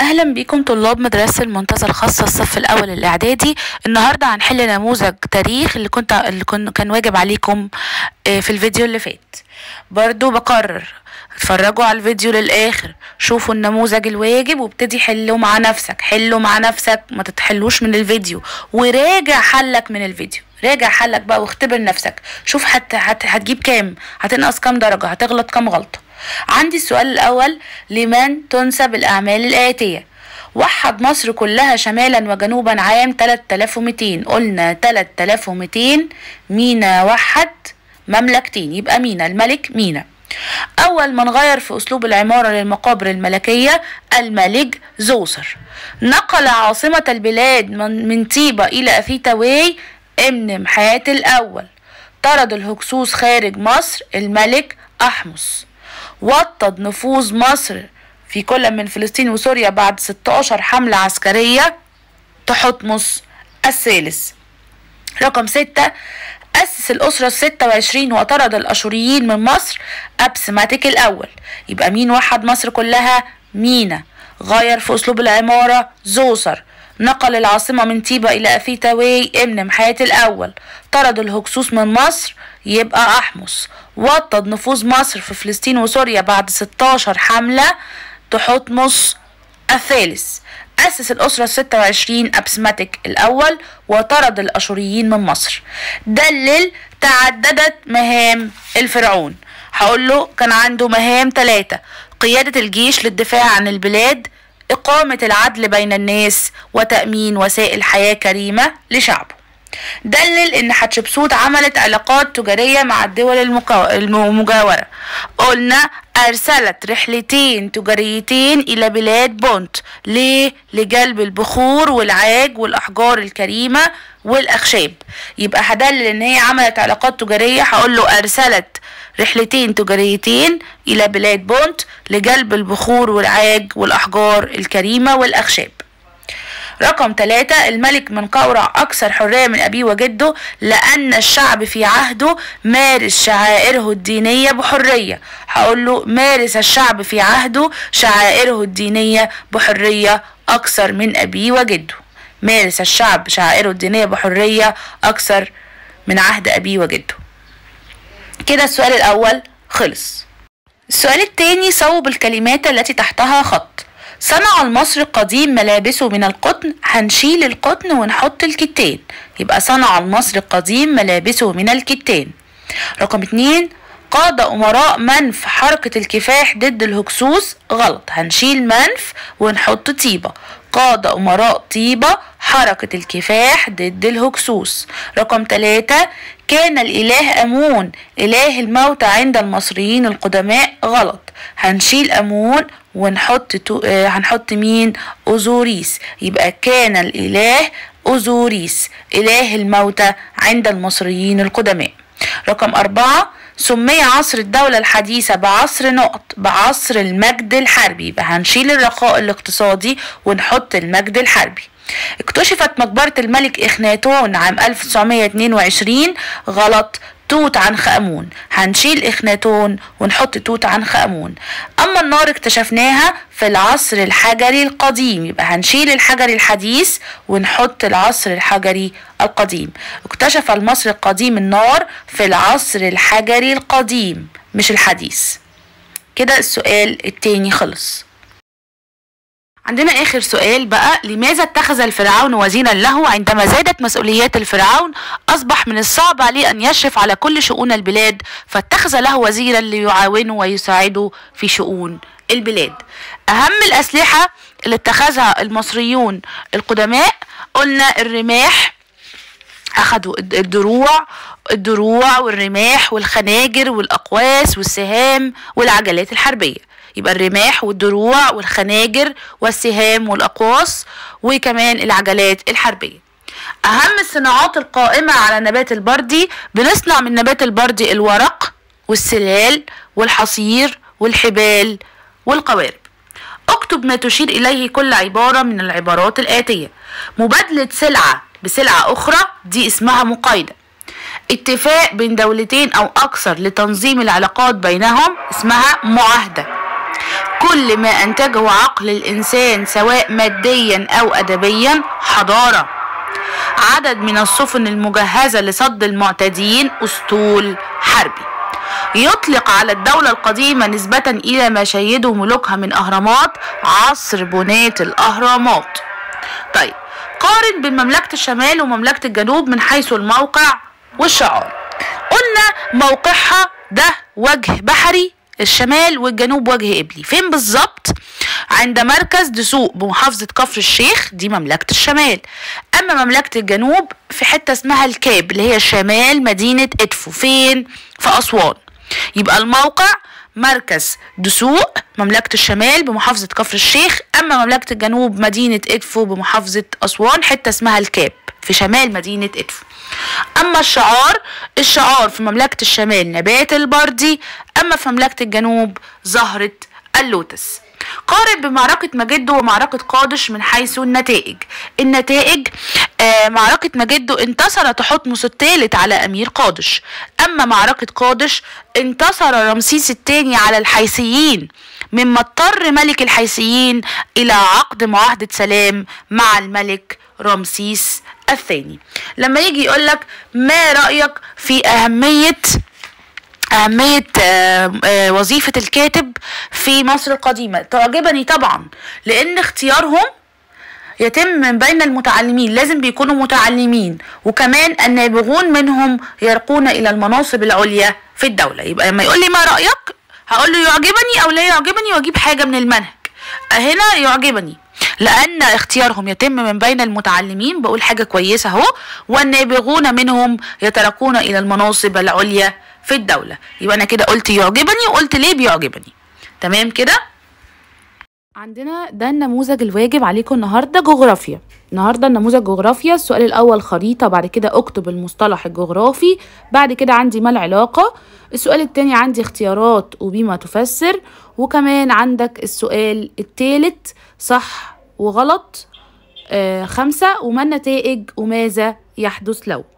اهلا بيكم طلاب مدرسه المنتزه الخاصه الصف الاول الاعدادي النهارده هنحل نموذج تاريخ اللي كنت اللي كن كان واجب عليكم آه، في الفيديو اللي فات برضو بكرر اتفرجوا على الفيديو للاخر شوفوا النموذج الواجب وابتدي حله مع نفسك حله مع نفسك ما تتحلوش من الفيديو وراجع حلك من الفيديو راجع حلك بقى واختبر نفسك شوف هت... هت... هتجيب كام هتنقص كام درجه هتغلط كام غلطه عندي السؤال الأول لمن تنسب الأعمال الآتية وحد مصر كلها شمالا وجنوبا عام 3200 قلنا 3200 مينا وحد مملكتين يبقى مينا الملك مينا أول من غير في أسلوب العمارة للمقابر الملكية الملك زوسر نقل عاصمة البلاد من, من طيبة إلى أثيتاوي ابن محات الأول طرد الهكسوس خارج مصر الملك أحمس وطد نفوذ مصر في كل من فلسطين وسوريا بعد 16 حملة عسكرية تحتمس الثالث رقم ستة أسس الأسرة الستة وعشرين وطرد الأشوريين من مصر أبسماتيك الأول يبقى مين وحد مصر كلها مينا غير في أسلوب العمارة زوسر نقل العاصمة من طيبة إلى أثيتاوي ابن محيات الأول طرد الهكسوس من مصر يبقى أحمس وطد نفوذ مصر في فلسطين وسوريا بعد 16 حملة تحتمس الثالث أسس الأسرة الستة وعشرين أبسماتيك الأول وطرد الأشوريين من مصر دلل تعددت مهام الفرعون هقول له كان عنده مهام ثلاثة قيادة الجيش للدفاع عن البلاد إقامة العدل بين الناس وتأمين وسائل حياة كريمة لشعبه دلل ان حتشبسوت عملت علاقات تجارية مع الدول المكو... المجاورة قلنا ارسلت رحلتين تجاريتين الى بلاد بونت ليه لجلب البخور والعاج والاحجار الكريمة والاخشاب يبقى هدلل ان هي عملت علاقات تجارية هقول له ارسلت رحلتين تجاريتين الى بلاد بونت لجلب البخور والعاج والاحجار الكريمة والاخشاب رقم ثلاثة الملك من قورع أكثر حرية من أبيه وجده لأن الشعب في عهده مارس شعائره الدينية بحرية هقول له مارس الشعب في عهده شعائره الدينية بحرية أكثر من أبيه وجده مارس الشعب شعائره الدينية بحرية أكثر من عهد أبيه وجده كده السؤال الأول خلص السؤال التاني صوب الكلمات التي تحتها خط صنع المصري القديم ملابسه من القطن هنشيل القطن ونحط الكتان يبقى صنع المصري القديم ملابسه من الكتان رقم اتنين قاد أمراء منف حركة الكفاح ضد الهكسوس غلط هنشيل منف ونحط طيبة قاد أمراء طيبة حركة الكفاح ضد الهكسوس رقم ثلاثة كان الإله أمون إله الموت عند المصريين القدماء غلط هنشيل أمون ونحط تو... آه هنحط مين أوزوريس يبقى كان الإله أوزوريس إله الموتى عند المصريين القدماء رقم أربعة سمي عصر الدولة الحديثة بعصر نقط بعصر المجد الحربي يبقى هنشيل الرخاء الاقتصادي ونحط المجد الحربي اكتشفت مقبرة الملك إخناتون عام 1922 غلط توت عنخ امون هنشيل اخناتون ونحط توت عنخ امون اما النار اكتشفناها في العصر الحجري القديم يبقى هنشيل الحجري الحديث ونحط العصر الحجري القديم اكتشف المصري القديم النار في العصر الحجري القديم مش الحديث كده السؤال التاني خلص عندنا آخر سؤال بقى لماذا اتخذ الفرعون وزيرا له عندما زادت مسؤوليات الفرعون أصبح من الصعب عليه أن يشرف على كل شؤون البلاد فاتخذ له وزيرا ليعاونه ويساعده في شؤون البلاد أهم الأسلحة اللي اتخذها المصريون القدماء قلنا الرماح أخدوا الدروع الدروع والرماح والخناجر والأقواس والسهام والعجلات الحربية يبقى الرماح والدروع والخناجر والسهام والأقواس وكمان العجلات الحربية أهم الصناعات القائمة على نبات البردي بنصنع من نبات البردي الورق والسلال والحصير والحبال والقوارب اكتب ما تشير إليه كل عبارة من العبارات الآتية مبادلة سلعة بسلعة أخرى دي اسمها مقايضة اتفاق بين دولتين أو أكثر لتنظيم العلاقات بينهم اسمها معاهدة كل ما أنتجه عقل الإنسان سواء ماديا أو أدبيا حضارة عدد من السفن المجهزة لصد المعتدين أسطول حربي يطلق على الدولة القديمة نسبة إلى ما شيده ملوكها من أهرامات عصر بناة الأهرامات طيب قارن بين مملكة الشمال ومملكة الجنوب من حيث الموقع والشعار قلنا موقعها ده وجه بحري الشمال والجنوب وجه قبلي فين بالظبط عند مركز دسوق بمحافظة كفر الشيخ دي مملكة الشمال أما مملكة الجنوب في حتة اسمها الكاب اللي هي شمال مدينة إدفو فين في أسوان يبقى الموقع مركز دسوق مملكة الشمال بمحافظة كفر الشيخ أما مملكة الجنوب مدينة إدفو بمحافظة أسوان حتة اسمها الكاب في شمال مدينة إدفو أما الشعار الشعار في مملكة الشمال نبات البردي أما في مملكة الجنوب زهرة اللوتس قارن بمعركة مجدو ومعركة قادش من حيث النتائج النتائج آه معركة مجدو انتصر تحتمس الثالث على أمير قادش أما معركة قادش انتصر رمسيس الثاني على الحيثيين مما اضطر ملك الحيثيين إلى عقد معاهدة سلام مع الملك رمسيس الثاني لما يجي يقولك ما رأيك في أهمية أهمية آه، آه، وظيفة الكاتب في مصر القديمة تعجبني طبعا لأن اختيارهم يتم من بين المتعلمين لازم بيكونوا متعلمين وكمان النابغون منهم يرقون إلى المناصب العليا في الدولة يبقى لما يقول لي ما رأيك هقول له يعجبني أو لا يعجبني وأجيب حاجة من المنهج هنا يعجبني لأن اختيارهم يتم من بين المتعلمين بقول حاجة كويسة اهو والنابغون منهم يترقون إلى المناصب العليا في الدولة يبقى أنا كده قلت يعجبني وقلت ليه بيعجبني تمام كده عندنا ده النموذج الواجب عليكم النهارده جغرافيا النهارده النموذج جغرافيا السؤال الاول خريطه بعد كده اكتب المصطلح الجغرافي بعد كده عندي ما العلاقه السؤال التاني عندي اختيارات وبما تفسر وكمان عندك السؤال التالت صح وغلط آه خمسة وما النتائج وماذا يحدث لو